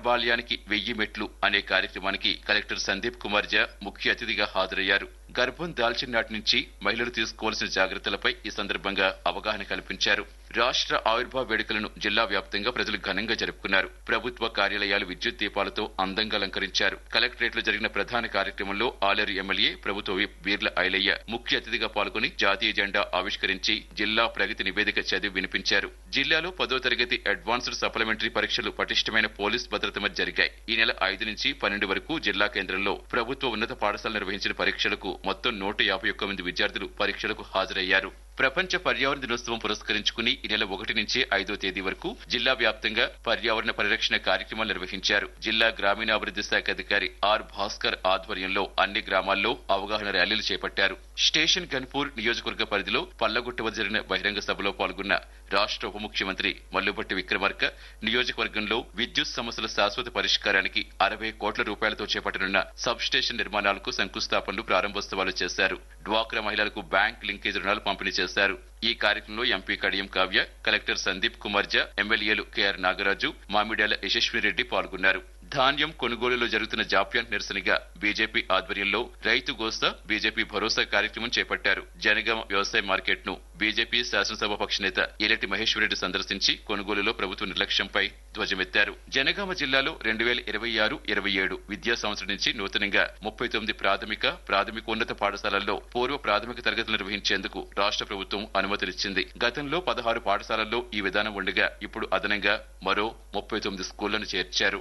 బాల్యానికి వెయ్యి మెట్లు అనే కార్యక్రమానికి కలెక్టర్ సందీప్ కుమార్ జా ముఖ్య అతిథిగా హాజరయ్యారు గర్భం దాల్చిన నాటి నుంచి మహిళలు తీసుకోవాల్సిన జాగ్రత్తలపై ఈ సందర్భంగా అవగాహన కల్పించారు రాష్ట్ర ఆవిర్భావ వేడుకలను జిల్లా వ్యాప్తంగా ప్రజలు ఘనంగా జరుపుకున్నారు ప్రభుత్వ కార్యాలయాలు విద్యుత్ దీపాలతో అందంగా అలంకరించారు కలెక్టరేట్ లో జరిగిన ప్రధాన కార్యక్రమంలో ఆలేరు ఎమ్మెల్యే ప్రభుత్వ విప్ బీర్ల ఐలయ్య ముఖ్య అతిథిగా పాల్గొని జాతీయ జెండా ఆవిష్కరించి జిల్లా ప్రగతి నివేదిక చదివి వినిపించారు జిల్లాలో పదో తరగతి అడ్వాన్స్డ్ సప్లిమెంటరీ పరీక్షలు పటిష్టమైన పోలీస్ భద్రత మధ్య జరిగాయి ఈ నెల ఐదు నుంచి పన్నెండు వరకు జిల్లా కేంద్రంలో ప్రభుత్వ ఉన్నత పాఠశాల నిర్వహించిన పరీక్షలకు మొత్తం నూట యాభై ఒక్క మంది విద్యార్థులు పరీక్షలకు హాజరయ్యారు ప్రపంచ పర్యావరణ దినోత్సవం పురస్కరించుకుని ఈ నెల ఒకటి నుంచి ఐదో తేదీ వరకు జిల్లా వ్యాప్తంగా పర్యావరణ పరిరక్షణ కార్యక్రమాలు నిర్వహించారు జిల్లా గ్రామీణాభివృద్ధి శాఖ అధికారి ఆర్ భాస్కర్ ఆధ్వర్యంలో అన్ని గ్రామాల్లో అవగాహన ర్యాలీలు చేపట్టారు స్టేషన్ గన్పూర్ నియోజకవర్గ పరిధిలో పల్లగుట్ట వద్ద జరిగిన బహిరంగ సభలో పాల్గొన్న రాష్ట్ర ఉప ముఖ్యమంత్రి మల్లుభట్టి విక్రమార్క నియోజకవర్గంలో విద్యుత్ సమస్యల శాశ్వత పరిష్కారానికి అరవై కోట్ల రూపాయలతో చేపట్టనున్న సబ్ స్టేషన్ నిర్మాణాలకు శంకుస్థాపనలు ప్రారంభోత్సవాలు చేశారు డ్వాక్రా మహిళలకు బ్యాంక్ లింకేజ్ రుణాలు పంపిణీ చేశారు ఈ కార్యక్రమంలో ఎంపీ కడియం కావ్య కలెక్టర్ సందీప్ కుమార్ జా ఎమ్మెల్యేలు కెఆర్ నాగరాజు మామిడాల యశస్విరెడ్డి పాల్గొన్నారు ధాన్యం కొనుగోలులో జరుగుతున్న జాప్యానికి నిరసనగా బీజేపీ ఆధ్వర్యంలో రైతు గోస్తా బీజేపీ భరోసా కార్యక్రమం చేపట్టారు జనగామ వ్యవసాయ మార్కెట్ ను బీజేపీ శాసనసభాపక్ష నేత ఎలటి మహేశ్వరరెడ్డి సందర్శించి కొనుగోలులో ప్రభుత్వ నిర్లక్ష్యంపై ధ్వజమెత్తారు జనగామ జిల్లాలో రెండు వేల ఇరవై ఆరు ఇరవై ఏడు విద్యా సంవత్సరం నుంచి నూతనంగా ముప్పై తొమ్మిది ప్రాథమిక ప్రాథమికోన్నత పాఠశాలల్లో పూర్వ ప్రాథమిక తరగతులు నిర్వహించేందుకు రాష్ట్ర ప్రభుత్వం అనుమతినిచ్చింది గతంలో పదహారు పాఠశాలల్లో ఈ విధానం ఉండగా ఇప్పుడు అదనంగా మరో ముప్పై తొమ్మిది స్కూళ్లను చేర్చారు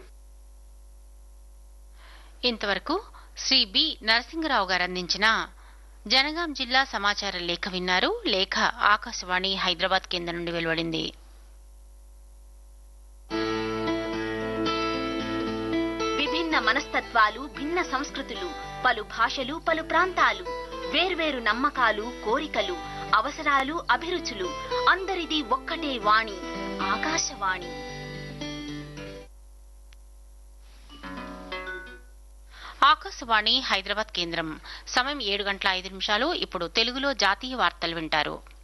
ఇంతవరకు శ్రీ బి నరసింగరావు గారు అందించిన జనగాం జిల్లా సమాచార లేఖ విన్నారు లేఖ ఆకాశవాణి హైదరాబాద్ కేంద్రం నుండి వెలువడింది విభిన్న మనస్తత్వాలు భిన్న సంస్కృతులు పలు భాషలు పలు ప్రాంతాలు వేర్వేరు నమ్మకాలు కోరికలు అవసరాలు అభిరుచులు అందరిది ఒక్కటే వాణి ఆకాశవాణి ఆకాశవాణి హైదరాబాద్ కేంద్రం సమయం ఏడు గంటల ఐదు నిమిషాలు ఇప్పుడు తెలుగులో జాతీయ వార్తలు వింటారు